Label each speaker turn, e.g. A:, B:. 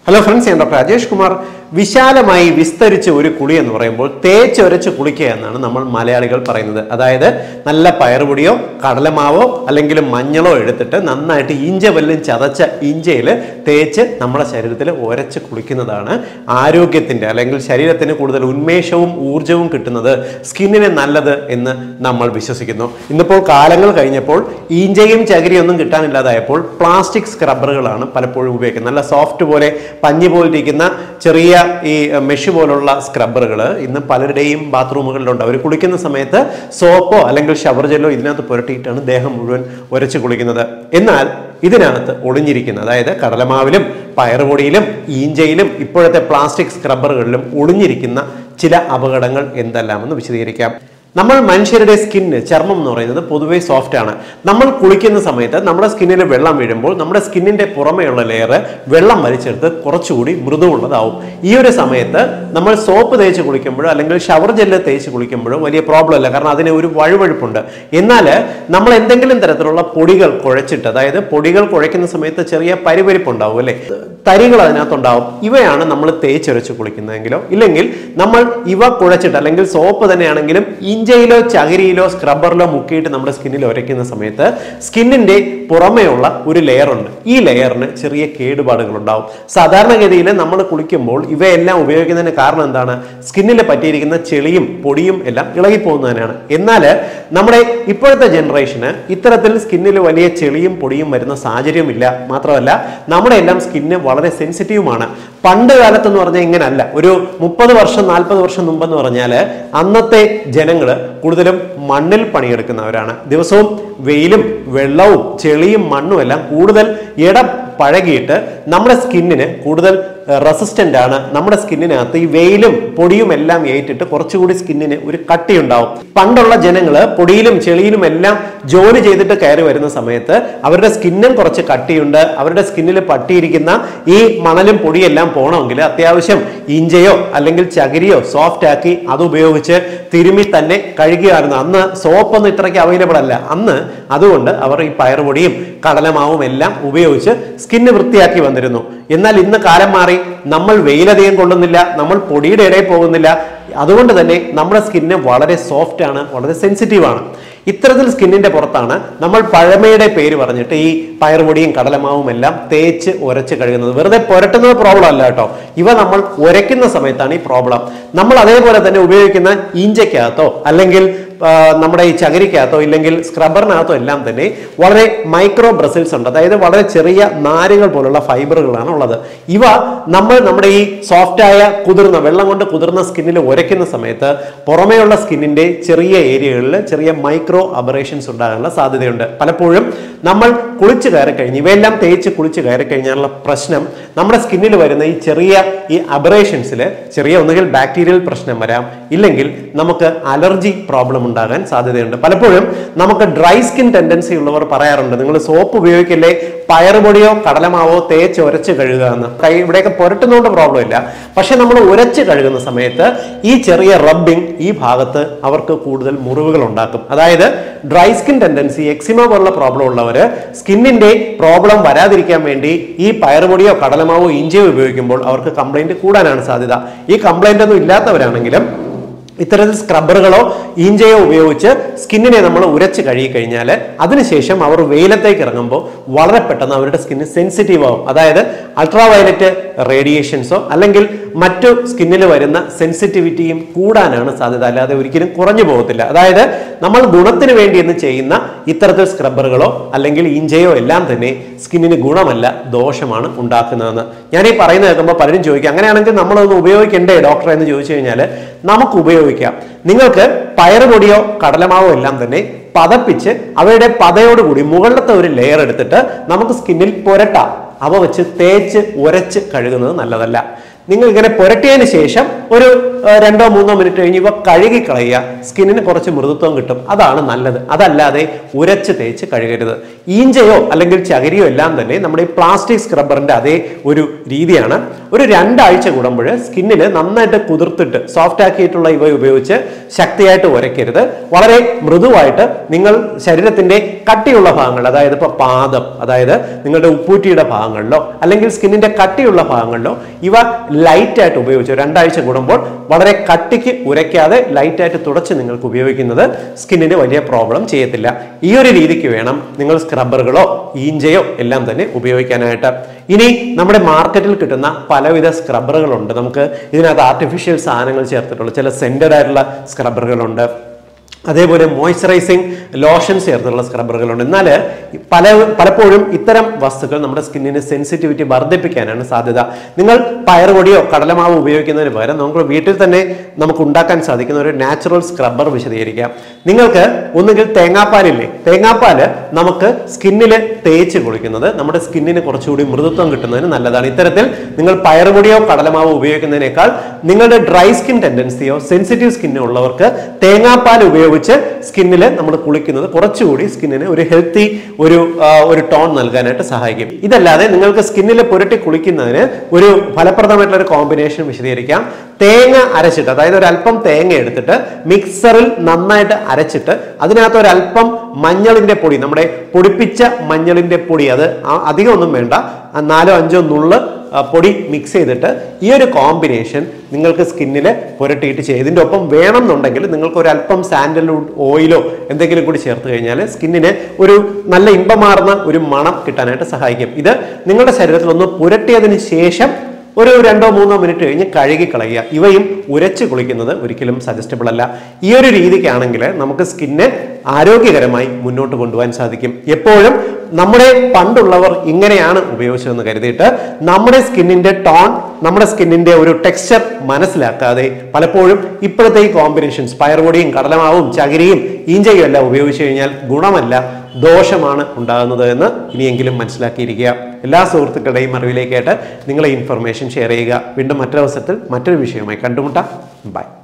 A: hello friends ഞാൻ doctor Rajesh Kumar വിശാലമായി വിസ്തരിച്ച ഒരു കുളി എന്ന് പറയുമ്പോൾ തേച്ചൊരച്ച് കുളിക്കുക എന്നാണ് നമ്മൾ മലയാളികൾ പറയുന്നത് അതായത് നല്ല പയറുപൊടിയോ കടലമാവോ അല്ലെങ്കിൽ മഞ്ഞളോ എടുത്തിട്ട് നന്നായിട്ട് ഇഞ്ച വല്ലും ചതച്ച ഇഞ്ചയിൽ തേച്ച് നമ്മുടെ ശരീരത്തിൽ ഉരച്ച് കുളിക്കുന്നതാണ് ആരോഗ്യത്തിൻ്റെ അല്ലെങ്കിൽ ശരീരത്തിന് കൂടുതൽ ഉന്മേഷവും ഊർജവും കിട്ടുന്നത് സ്കിന്നിന് നല്ലത് എന്ന് നമ്മൾ വിശ്വസിക്കുന്നു ഇന്നിപ്പോൾ കാലങ്ങൾ കഴിഞ്ഞപ്പോൾ ഈഞ്ചയും ചകിരിയും ഒന്നും കിട്ടാനില്ലാതായപ്പോൾ പ്ലാസ്റ്റിക് സ്ക്രബ്ബറുകളാണ് പലപ്പോഴും ഉപയോഗിക്കുന്നത് നല്ല സോഫ്റ്റ് പോലെ പഞ്ഞി പോലിരിക്കുന്ന ചെറിയ ഈ മെഷ് പോലുള്ള സ്ക്രബ്ബറുകൾ ഇന്ന് പലരുടെയും ബാത്റൂമുകളിലുണ്ട് അവർ കുളിക്കുന്ന സമയത്ത് സോപ്പോ അല്ലെങ്കിൽ ഷവർ ജെല്ലോ ഇതിനകത്ത് പുരട്ടിയിട്ടാണ് ദേഹം മുഴുവൻ ഉരച്ച് കുളിക്കുന്നത് എന്നാൽ ഇതിനകത്ത് ഒളിഞ്ഞിരിക്കുന്ന അതായത് കടലമാവിലും പയറുപൊടിയിലും ഈഞ്ചയിലും ഇപ്പോഴത്തെ പ്ലാസ്റ്റിക് സ്ക്രബ്ബറുകളിലും ഒളിഞ്ഞിരിക്കുന്ന ചില അപകടങ്ങൾ എന്തെല്ലാമെന്ന് വിശദീകരിക്കാം നമ്മൾ മനുഷ്യരുടെ സ്കിന്ന് ചർമ്മം എന്ന് പറയുന്നത് പൊതുവേ സോഫ്റ്റ് ആണ് നമ്മൾ കുളിക്കുന്ന സമയത്ത് നമ്മുടെ സ്കിന്നിൽ വെള്ളം വീഴുമ്പോൾ നമ്മുടെ സ്കിന്നിന്റെ പുറമെയുള്ള ലെയർ വെള്ളം വലിച്ചെടുത്ത് കുറച്ചുകൂടി മൃദുവുള്ളതാവും ഈ ഒരു സമയത്ത് നമ്മൾ സോപ്പ് തേച്ച് കുളിക്കുമ്പോഴോ അല്ലെങ്കിൽ ഷവർ ജെല്ല് തേച്ച് കുളിക്കുമ്പോഴോ വലിയ പ്രോബ്ലം ഇല്ല കാരണം അതിന് ഒരു വഴുവഴുപ്പുണ്ട് എന്നാൽ നമ്മൾ എന്തെങ്കിലും തരത്തിലുള്ള പൊടികൾ കുഴച്ചിട്ട് അതായത് പൊടികൾ കുഴയ്ക്കുന്ന സമയത്ത് ചെറിയ പരിപരിപ്പുണ്ടാവും അല്ലേ തരികൾ അതിനകത്തുണ്ടാവും ഇവയാണ് നമ്മൾ തേച്ചൊരച്ച് കുളിക്കുന്നതെങ്കിലോ ഇല്ലെങ്കിൽ നമ്മൾ ഇവ കുഴച്ചിട്ട് അല്ലെങ്കിൽ സോപ്പ് തന്നെയാണെങ്കിലും ഇഞ്ചയിലോ ചകിരിയിലോ സ്ക്രബ്ബറിലോ മുക്കിയിട്ട് നമ്മുടെ സ്കിന്നിൽ ഉരയ്ക്കുന്ന സമയത്ത് സ്കിന്നിന്റെ പുറമേയുള്ള ഒരു ലെയർ ഉണ്ട് ഈ ലെയറിന് ചെറിയ കേടുപാടുകൾ ഉണ്ടാവും സാധാരണഗതിയിൽ നമ്മൾ കുളിക്കുമ്പോൾ ഇവയെല്ലാം ഉപയോഗിക്കുന്നതിന് കാരണം എന്താണ് സ്കിന്നിൽ പറ്റിയിരിക്കുന്ന ചെളിയും പൊടിയും എല്ലാം ഇളകിപ്പോകുന്നതിനാണ് എന്നാൽ നമ്മുടെ ഇപ്പോഴത്തെ ജനറേഷന് ഇത്തരത്തിൽ സ്കിന്നിൽ വലിയ ചെളിയും പൊടിയും വരുന്ന സാഹചര്യമില്ല മാത്രമല്ല നമ്മുടെ എല്ലാം സ്കിന്ന് വളരെ സെൻസിറ്റീവുമാണ് പണ്ട് കാലത്ത് എന്ന് പറഞ്ഞാൽ ഇങ്ങനല്ല ഒരു മുപ്പത് വർഷം നാൽപ്പത് വർഷം മുമ്പെന്ന് പറഞ്ഞാൽ അന്നത്തെ ജനങ്ങൾ കൂടുതലും മണ്ണിൽ പണിയെടുക്കുന്നവരാണ് ദിവസവും വെയിലും വെള്ളവും ചെളിയും മണ്ണും എല്ലാം കൂടുതൽ ഇട പഴകിയിട്ട് നമ്മുടെ സ്കിന്നിന് കൂടുതൽ റെസിസ്റ്റന്റ് ആണ് നമ്മുടെ സ്കിന്നിനകത്ത് ഈ വെയിലും പൊടിയും എല്ലാം ഏറ്റിട്ട് കുറച്ചുകൂടി സ്കിന്നിന് ഒരു കട്ടിയുണ്ടാവും പണ്ടുള്ള ജനങ്ങള് പൊടിയിലും ചെളിയിലും എല്ലാം ജോലി ചെയ്തിട്ട് കയറി വരുന്ന സമയത്ത് അവരുടെ സ്കിന്നും കുറച്ച് കട്ടിയുണ്ട് അവരുടെ സ്കിന്നിൽ പട്ടിയിരിക്കുന്ന ഈ മണലും പൊടിയെല്ലാം പോകണമെങ്കിൽ അത്യാവശ്യം ഇഞ്ചയോ അല്ലെങ്കിൽ ചകിരിയോ സോഫ്റ്റ് ആക്കി അത് ഉപയോഗിച്ച് തിരുമ്മി തന്നെ കഴുകുകയായിരുന്നു അന്ന് സോപ്പൊന്നും ഇത്രയ്ക്ക് അവൈലബിൾ അല്ല അന്ന് അതുകൊണ്ട് അവർ ഈ പയറുപൊടിയും കടലമാവും എല്ലാം ഉപയോഗിച്ച് സ്കിന്ന് വൃത്തിയാക്കി വന്നിരുന്നു എന്നാൽ ഇന്ന് കാലം മാറി നമ്മൾ വെയിലധികം കൊള്ളുന്നില്ല നമ്മൾ പൊടിയുടെ ഇടയിൽ പോകുന്നില്ല അതുകൊണ്ട് തന്നെ നമ്മുടെ സ്കിന്ന് വളരെ സോഫ്റ്റ് ആണ് വളരെ സെൻസിറ്റീവ് ആണ് ഇത്തരത്തിൽ സ്കിന്നിന്റെ പുറത്താണ് നമ്മൾ പഴമയുടെ പേര് പറഞ്ഞിട്ട് ഈ പയറുപൊടിയും കടലമാവും എല്ലാം തേച്ച് ഉരച്ച് കഴുകുന്നത് വെറുതെ പുരട്ടുന്നത് പ്രോബ്ലം അല്ല കേട്ടോ ഇവ നമ്മൾ ഉരയ്ക്കുന്ന സമയത്താണ് ഈ പ്രോബ്ലം നമ്മൾ അതേപോലെ തന്നെ ഉപയോഗിക്കുന്ന ഈഞ്ചയ്ക്കകത്തോ അല്ലെങ്കിൽ ആ, നമ്മുടെ ഈ ചകിരിക്കകത്തോ ഇല്ലെങ്കിൽ സ്ക്രബറിനകത്തോ എല്ലാം തന്നെ വളരെ മൈക്രോ ബ്രസിൽസ് ഉണ്ട് അതായത് വളരെ ചെറിയ നാരുകൾ പോലുള്ള ഫൈബറുകളാണ് ഉള്ളത് ഇവ നമ്മൾ നമ്മുടെ ഈ സോഫ്റ്റായ കുതിർന്ന വെള്ളം കൊണ്ട് കുതിർന്ന സ്കിന്നിൽ ഉരയ്ക്കുന്ന സമയത്ത് പുറമേയുള്ള സ്കിന്നിന്റെ ചെറിയ ഏരിയകളിൽ ചെറിയ മൈക്രോ അബറേഷൻസ് ഉണ്ടാകാനുള്ള സാധ്യതയുണ്ട് പലപ്പോഴും നമ്മൾ കുളിച്ച് കയറി കഴിഞ്ഞ് ഇവയെല്ലാം തേച്ച് കുളിച്ച് കയറി കഴിഞ്ഞാലുള്ള പ്രശ്നം നമ്മുടെ സ്കിന്നിൽ വരുന്ന ഈ ചെറിയ ഈ അബറേഷൻസിൽ ചെറിയ ഒന്നുകിൽ ബാക്ടീരിയൽ പ്രശ്നം വരാം ഇല്ലെങ്കിൽ നമുക്ക് അലർജി പ്രോബ്ലം ഉണ്ടാകാൻ സാധ്യതയുണ്ട് പലപ്പോഴും നമുക്ക് ഡ്രൈ സ്കിൻ ടെൻഡൻസി ഉള്ളവർ പറയാറുണ്ട് നിങ്ങൾ സോപ്പ് ഉപയോഗിക്കില്ലേ പയറുപൊടിയോ കടലമാവോ തേച്ച് ഉരച്ച് കഴുകുക എന്ന് കൈ ഇവിടെയൊക്കെ പുരട്ടുന്നതുകൊണ്ട് പ്രോബ്ലം ഇല്ല പക്ഷെ നമ്മൾ ഉരച്ച് കഴുകുന്ന സമയത്ത് ഈ ചെറിയ റബ്ബിംഗ് ഈ ഭാഗത്ത് അവർക്ക് കൂടുതൽ മുറിവുകൾ ഉണ്ടാക്കും അതായത് ഡ്രൈ സ്കിൻ ടെൻഡൻസി എക്സിമ പോലുള്ള പ്രോബ്ലം ഉള്ളവർ സ്കിന്നിന്റെ പ്രോബ്ലം വരാതിരിക്കാൻ വേണ്ടി ഈ പയറുപൊടിയോ കടലമാവോ ഇഞ്ചിയോ ഉപയോഗിക്കുമ്പോൾ അവർക്ക് കംപ്ലൈന്റ് കൂടാനാണ് സാധ്യത ഈ കംപ്ലൈന്റ് ഒന്നും ഇല്ലാത്തവരാണെങ്കിലും ഇത്തരത്തിൽ സ്ക്രബ്ബറുകളോ ഈഞ്ചയോ ഉപയോഗിച്ച് സ്കിന്നിനെ നമ്മൾ ഉരച്ച് കഴുകി കഴിഞ്ഞാൽ അതിനുശേഷം അവർ വെയിലത്തേക്ക് ഇറങ്ങുമ്പോൾ വളരെ പെട്ടെന്ന് അവരുടെ സ്കിന്ന് സെൻസിറ്റീവ് ആവും അതായത് അൾട്രാ വയലറ്റ് റേഡിയേഷൻസോ അല്ലെങ്കിൽ മറ്റു സ്കിന്നിൽ വരുന്ന സെൻസിറ്റിവിറ്റിയും കൂടാനാണ് സാധ്യത അല്ലാതെ ഒരിക്കലും കുറഞ്ഞു പോകത്തില്ല അതായത് നമ്മൾ ഗുണത്തിന് വേണ്ടി എന്ന് ചെയ്യുന്ന ഇത്തരത്തിൽ സ്ക്രബ്ബറുകളോ അല്ലെങ്കിൽ ഈഞ്ചയോ എല്ലാം തന്നെ സ്കിന്നിന് ഗുണമല്ല ദോഷമാണ് ഉണ്ടാക്കുന്നതെന്ന് ഞാൻ ഈ പറയുന്നത് കേൾക്കുമ്പോൾ പലരും ചോദിക്കും അങ്ങനെയാണെങ്കിൽ നമ്മളതൊന്ന് ഉപയോഗിക്കണ്ടേ ഡോക്ടറെ എന്ന് ചോദിച്ചു കഴിഞ്ഞാൽ നമുക്ക് ഉപയോഗിക്കാം നിങ്ങൾക്ക് പയറുപൊടിയോ കടലമാവോ എല്ലാം തന്നെ പതപ്പിച്ച് അവയുടെ പതയോടുകൂടി മുകളിലത്തെ ഒരു ലെയർ എടുത്തിട്ട് നമുക്ക് സ്കിന്നിൽ പുരട്ടാം അവ വെച്ച് തേച്ച് ഉരച്ച് കഴുകുന്നത് നല്ലതല്ല നിങ്ങൾ ഇങ്ങനെ പുരട്ടിയതിന് ശേഷം ഒരു ആ, രണ്ടോ മൂന്നോ മിനിറ്റ് കഴിഞ്ഞ് ഇവ കഴുകി കളയുക സ്കിന്നിന് കുറച്ച് മൃദുത്വം കിട്ടും അതാണ് നല്ലത് അതല്ലാതെ ഉരച്ച് തേച്ച് കഴുകരുത് ഈഞ്ചയോ അല്ലെങ്കിൽ ചകിരിയോ എല്ലാം തന്നെ നമ്മുടെ ഈ പ്ലാസ്റ്റിക് സ്ക്രബ്ബറിന്റെ അതേ ഒരു രീതിയാണ് ഒരു രണ്ടാഴ്ച കൂടുമ്പോൾ സ്കിന്നിൽ നന്നായിട്ട് കുതിർത്തിട്ട് സോഫ്റ്റ് ആക്കിയിട്ടുള്ള ഇവ ഉപയോഗിച്ച് ശക്തിയായിട്ട് ഉരയ്ക്കരുത് വളരെ മൃദുവായിട്ട് നിങ്ങൾ ശരീരത്തിന്റെ കട്ടിയുള്ള ഭാഗങ്ങൾ അതായത് ഇപ്പോൾ പാദം അതായത് നിങ്ങളുടെ ഉപ്പൂറ്റിയുടെ ഭാഗങ്ങളിലോ അല്ലെങ്കിൽ സ്കിന്നിന്റെ കട്ടിയുള്ള ഭാഗങ്ങളിലോ ഇവ ലൈറ്റ് ആയിട്ട് ഉപയോഗിച്ച് രണ്ടാഴ്ച കൂടുമ്പോൾ വളരെ കട്ടിക്ക് ഉരയ്ക്കാതെ ലൈറ്റ് ആയിട്ട് തുടച്ച് നിങ്ങൾക്ക് ഉപയോഗിക്കുന്നത് സ്കിന്നിന് വലിയ പ്രോബ്ലം ചെയ്യത്തില്ല ഈ ഒരു രീതിക്ക് വേണം നിങ്ങൾ സ്ക്രബ്ബറുകളോ ഈഞ്ചയോ എല്ലാം തന്നെ ഉപയോഗിക്കാനായിട്ട് ഇനി നമ്മുടെ മാർക്കറ്റിൽ കിട്ടുന്ന പലവിധ സ്ക്രബ്ബറുകളുണ്ട് നമുക്ക് ഇതിനകത്ത് ആർട്ടിഫിഷ്യൽ സാധനങ്ങൾ ചേർത്തിട്ടുള്ള ചില സെൻറ്റഡ് ആയിട്ടുള്ള സ്ക്രബ്ബറുകളുണ്ട് അതേപോലെ മോയ്സ്ചറൈസിങ് ലോഷൻ ചേർത്തുള്ള സ്ക്രബ്ബറുകളുണ്ട് എന്നാൽ പല പലപ്പോഴും ഇത്തരം വസ്തുക്കൾ നമ്മുടെ സ്കിന്നിന് സെൻസിറ്റിവിറ്റി വർദ്ധിപ്പിക്കാനാണ് സാധ്യത നിങ്ങൾ പയറുപൊടിയോ കടലമാവോ ഉപയോഗിക്കുന്നതിന് പകരം നമുക്ക് വീട്ടിൽ തന്നെ നമുക്ക് ഉണ്ടാക്കാൻ സാധിക്കുന്ന ഒരു നാച്ചുറൽ സ്ക്രബ്ബർ വിശദീകരിക്കാം നിങ്ങൾക്ക് ഒന്നുകിൽ തേങ്ങാപ്പാലില്ലേ തേങ്ങാപ്പാൽ നമുക്ക് സ്കിന്നിൽ തേച്ച് കുളിക്കുന്നത് നമ്മുടെ സ്കിന്നിന് കുറച്ചുകൂടി മൃദുത്വം കിട്ടുന്നതിന് നല്ലതാണ് ഇത്തരത്തിൽ നിങ്ങൾ പയറുപൊടിയോ കടലമാവോ ഉപയോഗിക്കുന്നതിനേക്കാൾ നിങ്ങളുടെ ഡ്രൈ സ്കിൻ ടെൻഡൻസിയോ സെൻസിറ്റീവ് സ്കിന്നോ ഉള്ളവർക്ക് തേങ്ങാപ്പാൽ ഉപയോഗിച്ച് സ്കിന്നിൽ നമ്മൾ കുളിക്കുന്നത് കുറച്ചുകൂടി സ്കിന്നിന് ഒരു ഹെൽത്തി ഒരു ആ, ഒരു ടോൺ നൽകാനായിട്ട് സഹായിക്കും ഇതല്ലാതെ നിങ്ങൾക്ക് സ്കിന്നിൽ പുരട്ടി കുളിക്കുന്നതിന് ഒരു ഫലപ്രദമായിട്ടുള്ള ഒരു കോമ്പിനേഷൻ വിശദീകരിക്കാം തേങ്ങ അരച്ചിട്ട് അതായത് ഒരു അല്പം തേങ്ങ എടുത്തിട്ട് മിക്സറിൽ നന്നായിട്ട് അരച്ചിട്ട് അതിനകത്ത് ഒരു അല്പം മഞ്ഞളിന്റെ പൊടി നമ്മുടെ പൊടിപ്പിച്ച മഞ്ഞളിന്റെ പൊടി അത് ആ- അധികം ഒന്നും വേണ്ട ആ നാലോ അഞ്ചോ നുള്ള് ആ, പൊടി മിക്സ് ചെയ്തിട്ട് ഈ ഒരു കോമ്പിനേഷൻ നിങ്ങൾക്ക് സ്കിന്നിൽ പുരട്ടിയിട്ട് ചെയ്യുക ഇതിൻ്റെ ഒപ്പം വേണം എന്നുണ്ടെങ്കിൽ നിങ്ങൾക്ക് ഒരു അല്പം സാൻഡൽവുഡ് ഓയിലോ എന്തെങ്കിലും കൂടി ചേർത്ത് കഴിഞ്ഞാൽ സ്കിന്നിന് ഒരു നല്ല ഇമ്പമാർന്ന ഒരു മണം കിട്ടാനായിട്ട് സഹായിക്കും ഇത് നിങ്ങളുടെ ശരീരത്തിൽ ഒന്ന് പുരട്ടിയതിന് ശേഷം ഒരു രണ്ടോ മൂന്നോ മിനിറ്റ് കഴിഞ്ഞ് കഴുകി കളയുക ഇവയും ഉരച്ച് കുളിക്കുന്നത് ഒരിക്കലും സജസ്റ്റബിൾ അല്ല ഈ ഒരു രീതിക്കാണെങ്കിൽ നമുക്ക് സ്കിന്നെ ആരോഗ്യകരമായി മുന്നോട്ട് കൊണ്ടുപോകാൻ സാധിക്കും എപ്പോഴും നമ്മുടെ പണ്ടുള്ളവർ ഇങ്ങനെയാണ് ഉപയോഗിച്ചതെന്ന് കരുതിയിട്ട് നമ്മുടെ സ്കിന്നിന്റെ ടോൺ നമ്മുടെ സ്കിന്നിന്റെ ഒരു ടെക്സ്ചർ മനസ്സിലാക്കാതെ പലപ്പോഴും ഇപ്പോഴത്തെ ഈ കോമ്പിനേഷൻസ് പയറുപൊടിയും കടലമാവും ചകിരിയും ഈഞ്ചയും എല്ലാം ഉപയോഗിച്ചു കഴിഞ്ഞാൽ ഗുണമല്ല ദോഷമാണ് ഉണ്ടാകുന്നത് എന്ന് ഇനിയെങ്കിലും മനസ്സിലാക്കിയിരിക്കുക എല്ലാ സുഹൃത്തുക്കളുടെയും അറിവിലേക്കായിട്ട് നിങ്ങളെ ഇൻഫർമേഷൻ ഷെയർ ചെയ്യുക വീണ്ടും മറ്റൊരവസരത്തിൽ മറ്റൊരു വിഷയവുമായി കണ്ടുമുട്ടാം ബൈ